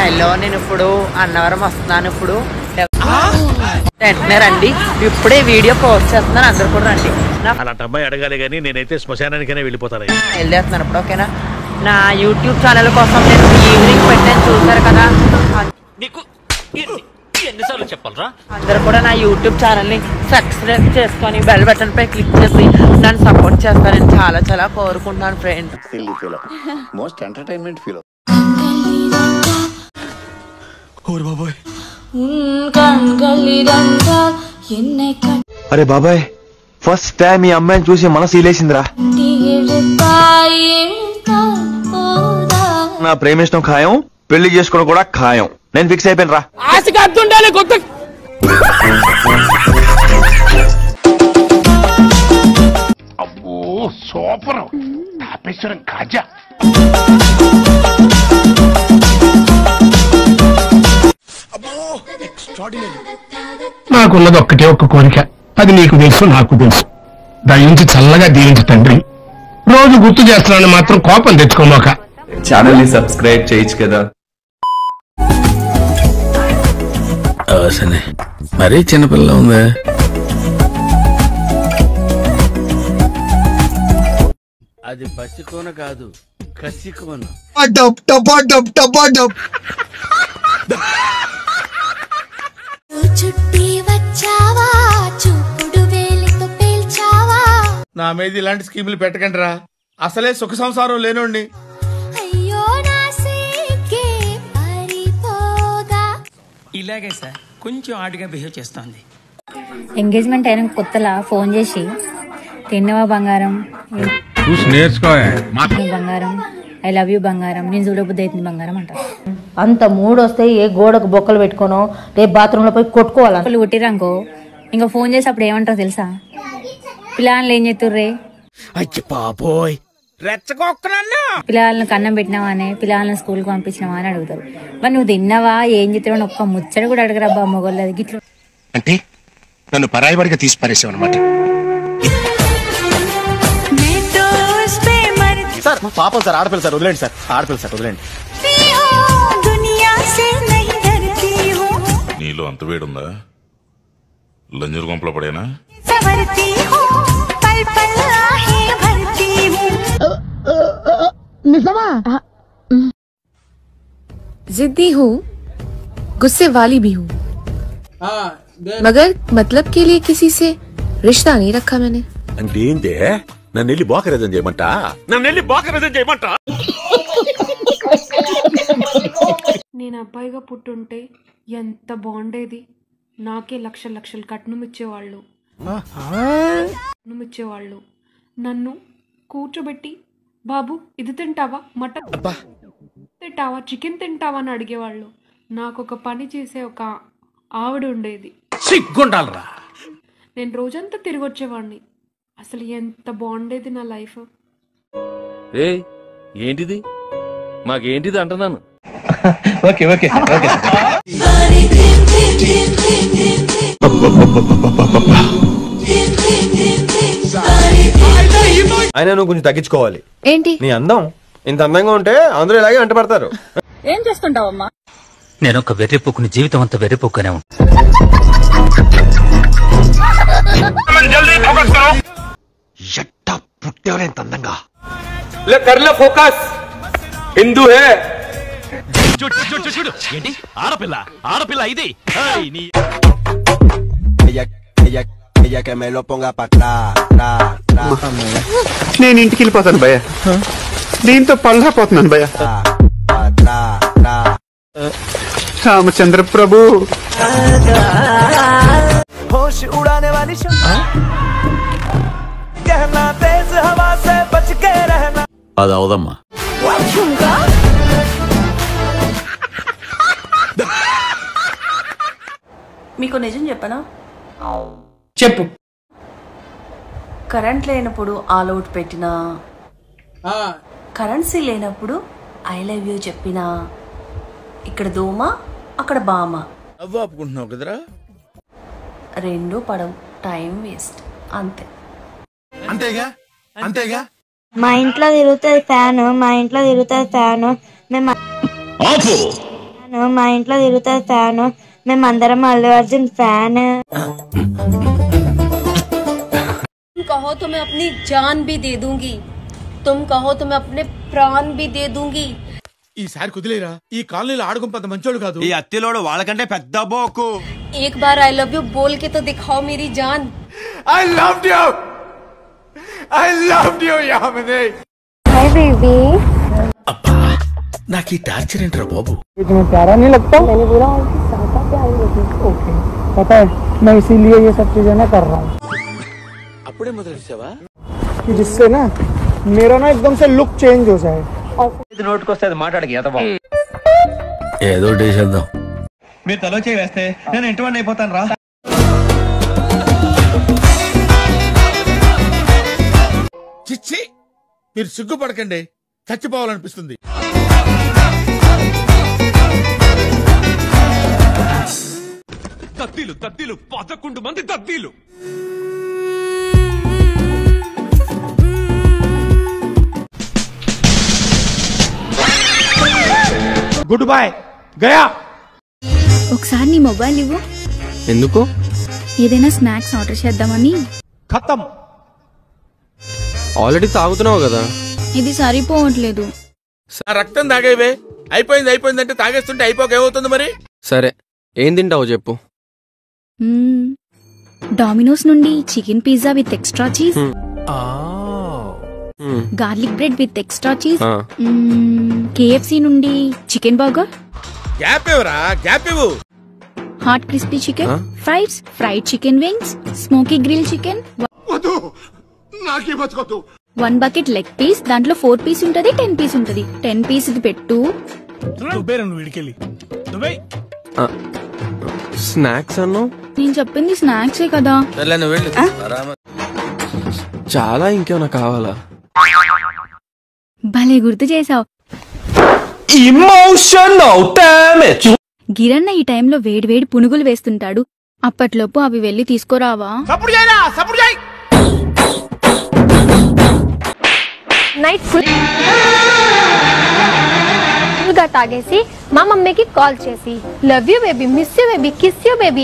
Hello నేను ఇప్పుడు అన్నవరం వస్తున్నాను ఇప్పుడు వెంటనే రండి ఇప్పుడే వీడియో పోస్ట్ చేస్తున్నాను అందరు కూడా రండి నా అలాంటి అమ్మాయి అడగాలి కానీ నేనైతే శ్మశానానికైనా వెళ్ళిపోతాను వెళ్ళేస్తున్నాను ఇప్పుడు ఓకేనా నా యూట్యూబ్ ఛానల్ కోసం నేను ఈవినింగ్ పెట్టాను చూసారు కదా నీకు ఎన్ని- ఎన్నిసార్లు చెప్పాలరా అందరూ కూడా నా యూట్యూబ్ ఛానల్ని సబ్స్క్రైబ్ చేసుకొని బెల్ బటన్ పై క్లిక్ చేసి నన్ను సపోర్ట్ చేస్తారని చాలా చాలా కోరుకుంటున్నాను friend silly feel most entertainment feel உன் கண்களிரண்டால் என்னை అరే బాబాయ్ ఫస్ట్ టైం ఈ అమ్మాయిని చూసి మనసు ఇలేసిందిరా கட்டி இழுத்தாய் இழுத்தாய் போதா నా ప్రేమించడం ఖాయం పెళ్లి చేసుకోవడం కూడా ఖాయం నేను ఫిక్స్ అయిపోయాను రా అబ్బో సూపర్ తాపేశ్వరం కాజా నాకున్నది ఒక్కటే ఒక్క కోరిక అది నీకు తెలుసు నాకు తెలుసు దయించి చల్లగా దీవించు తండ్రి రోజు గుర్తు చేస్తున్నాను మాత్రం కోపం తెచ్చుకోమాక ఛానల్ ని సబ్స్క్రైబ్ చేయొచ్చు కదా అవసనే మరీ చిన్నపిల్ల ఉందా అది పసికోన కాదు కసికోన చుట్టి వచ్చావా చూపుడు వేలితో పేల్చావా నా మీద ఇలాంటి స్కీములు పెట్టకండి రా అసలే సుఖ సంసారం లేనోడిని అయ్యో నా సిగ్గే పరిపోదా ఇలాగే సార్ కొంచెం ఆడిగా బిహేవ్ చేస్తోంది ఎంగేజ్మెంట్ అయిన కొత్తలా ఫోన్ చేసి తిన్నవా బంగారం చూసి నేర్చుకో "తిన్నవా బంగారం ఐ లవ్ యూ బంగారం నేను చూడబుద్ధి అవుతుంది బంగారం అంటారు అంత మూడు వస్తే ఏ గోడకు బొక్కలు పెట్టుకోనో రేపు బాత్రూంలో పోయి కొట్టుకోవాలి ఒకళ్ళు కొట్టిరనుకో ఇంకా ఫోన్ చేసి అప్పుడు ఏమంటారు తెలుసా పిల్లలు ఏం చేతుర్రే అచ్చి పాపోయ్ పిల్లలను కన్నం పెట్టినావా అనే పిల్లలను స్కూల్కి పంపించినావా అని అడుగుతారు మరి నువ్వు తిన్నావా ఏం చేస్తావు అని ఒక్క ముచ్చట కూడా అడగరబ్బా మొగోళ్ళది గిట్ల అంటే నన్ను పరాయి వాడిగా తీసి పారేసావు అనమాట సార్ పాపం సార్ ఆడపిల్ల సార్ వదిలేండి సార్ ఆడపిల్ల సార్ వదిలేండి నీలో అంత వేడుందా లంజూరు గుంపలో పడేనా जिद्दी हूँ गुस्से वाली भी हूँ मगर मतलब के लिए किसी से रिश्ता नहीं रखा मैंने అంటే ఏంటే నన్ను వెళ్ళి బోకరేదని చేయమంటా నన్ను వెళ్ళి బోకరేదని చేయమంటా నేను అబ్బాయిగా పుట్టుంటే ఎంత బాగుండేది నాకే లక్ష లక్షలు కట్నం ఇచ్చేవాళ్ళు కట్నం ఇచ్చేవాళ్ళు నన్ను కూర్చోబెట్టి బాబు ఇది తింటావా మటన్ తింటావా చికెన్ తింటావా అని అడిగేవాళ్ళు నాకు ఒక పని చేసే ఒక ఆవిడ ఉండేది సిగ్గుండాలరా నేను రోజంతా తిరిగి వచ్చేవాడిని అసలు ఎంత బాగుండేది నా లైఫ్ ఏ ఏంటిది మాకేంటిది అంటున్నాను ఓకే ఓకే ఓకే అయినా నువ్వు కొంచెం తగ్గించుకోవాలి ఏంటి నీ అందం ఇంత అందంగా ఉంటే అందరూ ఇలాగే వెంట పడతారు నేను ఒక వెర్రిపోకుని జీవితం అంతా వెర్రిపోకునే ఉంటాను ఎట్టా పుట్టేవరే ఇంత అందంగా ఏంటి ఆడపిల్ల ఆడపిల్ల ఇది ఏయ్, నీ నేను ఇంటికి వెళ్ళిపోతాను భయ దీంతో పళ్ళపోతున్నాను భయ రామచంద్ర ప్రభు అది అవదమ్మా మీకు నిజం చెప్పనా చెప్పు కరెంట్ లేనప్పుడు ఆల్ అవుట్ పెట్టినా కరెన్సీ లేనప్పుడు ఐ లవ్ యూ చెప్పినా ఇక్కడ దోమ అక్కడ బామ అవ్వ ఆపుకుంటున్నావు కదరా రెండు పడవు టైం వేస్ట్ అంతే అంతేగా అంతేగా మా ఇంట్లో తిరుగుతుంది ఫ్యాన్ మా ఇంట్లో తిరుగుతుంది ఫ్యాన్ మేము మా ఇంట్లో తిరుగుతుంది ఫ్యాన్ మేమందరం అల్లు అర్జున్ ఫ్యాన్ तुम कहो तो मैं अपनी जान भी दे दूंगी तुम कहो तो मैं अपने प्राण भी दे दूंगी ఈసారి కుదిలేరా ఈ కాలనీలో ఆడుకుంపంత మంచోడు కాదు ఈ అత్తిలోడు వాళ్ళకంటే పెద్ద బోకు एक बार आई लव यू बोल के तो दिखाओ मेरी जान I love you I love you Yamini hi baby నాకు ఈ టార్చర్ ఏంట్రా బాబు तुम्हें प्यारा नहीं लगता मैंने बोला ओके पता है मैं इसीलिए ये सब चीजें ना कर रहा हूँ అప్పుడే మొదలెట్టావా कि जिससे ना मेरा ना एकदम से लुक चेंज हो जाए నోటుకొస్తే అది మాట్లాడకి ఎంత బాబు ఏదో చేసేద్దాం మీరు తలో చేయి వేస్తే నేను ఇంటి అయిపోతాను రా చిచ్చి మీరు సిగ్గుపడకండి చచ్చిపోవాలనిపిస్తుంది తద్దీలు తద్దీలు పదకొండు మంది తద్దీలు గుడ్ బై గయా ఒకసారి నీ మొబైల్ ఇవ్వు ఎందుకు ఏదైనా స్నాక్స్ ఆర్డర్ చేద్దామని ఖతం ఆల్రెడీ తాగుతున్నావు కదా ఇది సరిపోవట్లేదు ఆ రక్తం తాగేవే అయిపోయింది అయిపోయింది అంటే తాగేస్తుంటే అయిపోక ఏమవుతుంది మరి సరే ఏం తింటావు చెప్పు మ్మ్. డామినోస్ నుండి chicken pizza with extra cheese garlic bread with extra cheese ఆ. కేఎఫ్సి నుండి చికెన్ బర్గర్ గ్యాప్ ఇవ్వరా గ్యాప్ ఇవ్వు హాట్ క్రిస్పీ చికెన్ ఆ? Fries fried chicken wings smoky grill chicken నాకే బతుకొద్దు వన్ బకెట్ లెగ్ పీస్ దాంట్లో ఫోర్ పీస్ ఉంటది ten piece ఉంటది టెన్ పీస్ ఇది పెట్టు వీడికెళ్ళి స్నాక్స్ అన్నావు నేను చెప్పింది స్నాక్సే కదా చాలా ఇంకేమైనా కావాలా భలే గుర్తు చేసావు ఇమోషనల్ డామేజ్ గిరన్న ఈ టైంలో వేడివేడి పునుగులు వేస్తుంటాడు అప్పట్లోపు అవి వెళ్ళి తీసుకురావా సప్పుడు చేయరా సప్పుడు చేయి నైట్ ఫుల్ గా తాగేసి మా మమ్మీకి కాల్ చేసి love you baby miss you baby kiss you baby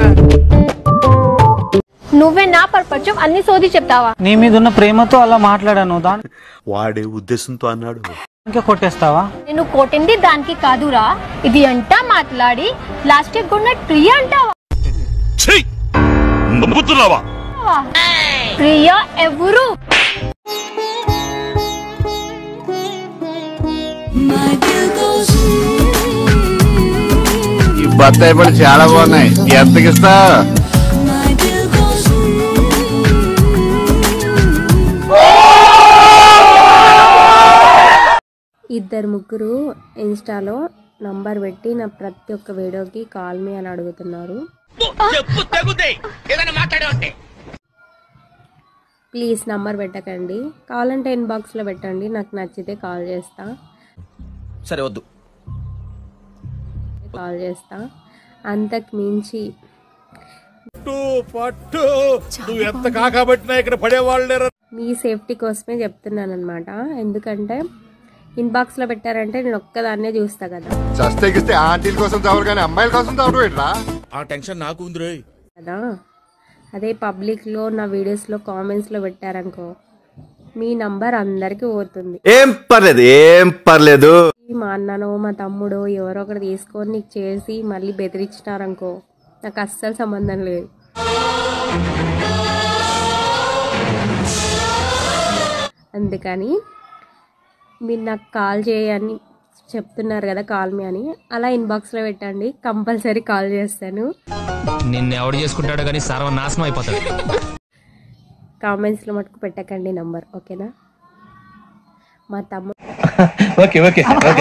నువ్వే నా పర్పచ్చం అన్ని సోది చెప్తావా నీ మీద ఉన్న ప్రేమతో అలా మాట్లాడాను దాని వాడే ఉద్దేశంతో అన్నాడు ఇంకా కొట్టేస్తావా నేను కొట్టింది దానికి కాదురా ఇది అంట మాట్లాడి లాస్ట్ గుడ్ నైట్ ప్రియ అంటావా నమ్ముతున్నావా ప్రియ ఎవరు ఈ బత్తాయి పళ్ళు చాలా బాగున్నాయి ఎంతకిస్తా ఇద్దరు ముగ్గురు ఇన్స్టాలో నంబర్ పెట్టి నా ప్రతి ఒక్క వీడియోకి కాల్ మీ అని అడుగుతున్నారు ప్లీజ్ నంబర్ పెట్టకండి కావాలంటే ఇన్బాక్స్లో పెట్టండి నాకు నచ్చితే కాల్ చేస్తా సరే వద్దు కాల్ చేస్తా అంతకు మించి పట్టు పట్టు నువ్వు ఎంత కాకబట్టినా ఇక్కడ పడేవాళ్ళు మీ సేఫ్టీ కోసమే చెప్తున్నాను అనమాట ఎందుకంటే ఇన్బాక్స్లో పెట్టారంటే నేను ఒక్కదాన్నే చూస్తా కదా చస్తేకిస్తే ఆంటీల కోసం తావరు కానీ అమ్మాయిల కోసం తావడం ఏంట్రా ఆ టెన్షన్ నాకు ఉంది రోయ్ కదా అదే పబ్లిక్లో నా వీడియోస్లో కామెంట్స్లో పెట్టారనుకో మీ నంబర్ అందరికీ పోతుంది ఏం పర్లేదు ఏం పర్లేదు మా అన్ననో మా తమ్ముడో ఎవరో ఒకటి తీసుకొని నీకు చేసి మళ్ళీ బెదిరించినారనుకో నాకు అస్సలు సంబంధం లేదు అందుకని మీరు నాకు కాల్ చేయని చెప్తున్నారు కదా కాల్ మీ అని అలా ఇన్బాక్స్లో పెట్టండి కంపల్సరీ కాల్ చేస్తాను నిన్ను ఎవడు చేసుకుంటాడో కానీ సర్వనాశనం అయిపోతాడు కామెంట్స్లో మటుకు పెట్టకండి నంబర్ ఓకేనా మా తమ్ముడు ఓకే ఓకే ఓకే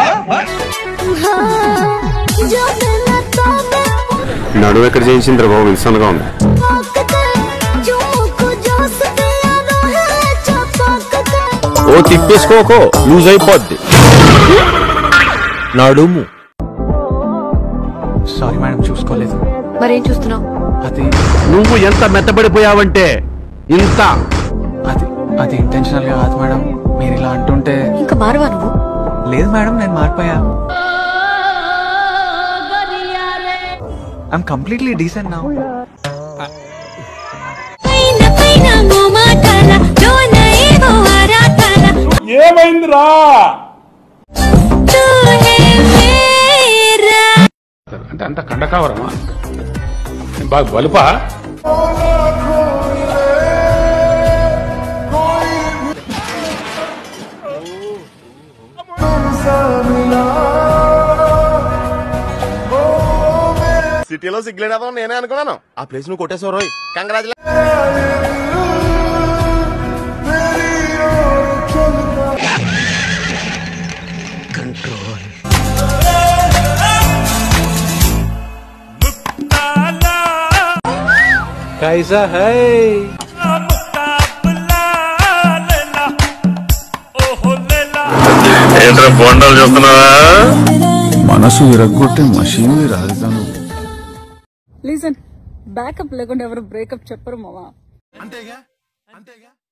నడువు ఎక్కడ చేయించింది బాబు ఇన్సన్గా ఉంది ఓ తిప్పేసుకోకో లూజ్ అయిపోద్ది నడుము సారీ మేడం చూసుకోలేదు మరేం చూస్తున్నావు అది నువ్వు ఎంత మెత్తబడిపోయావంటే ఇంత అది అది ఇంటెన్షనల్ గా కాదు మేడం మీరు ఇలా అంటుంటే ఇంకా మారవా నువ్వు లేదు మేడం నేను మారిపోయా ఐఎమ్ కంప్లీట్లీ డీసెంట్ నా ఏమైందిరా అంటే అంత కండకావరమా బాగా బలుపా సిటీలో సిగ్గులేదా నేనే అనుకున్నాను ఆ ప్లేస్ నువ్వు కొట్టేసావు రోయ్ కంగ్రాచులే कैसा है ఏంట్రా బొండాలు చూస్తున్నావా మనసు విరగ్గొట్టే మషీన్ రాజధాని లీజన్ బ్యాకప్ లేకుండా ఎవరు బ్రేకప్ చెప్పరు మావా అంతేగా అంతేగా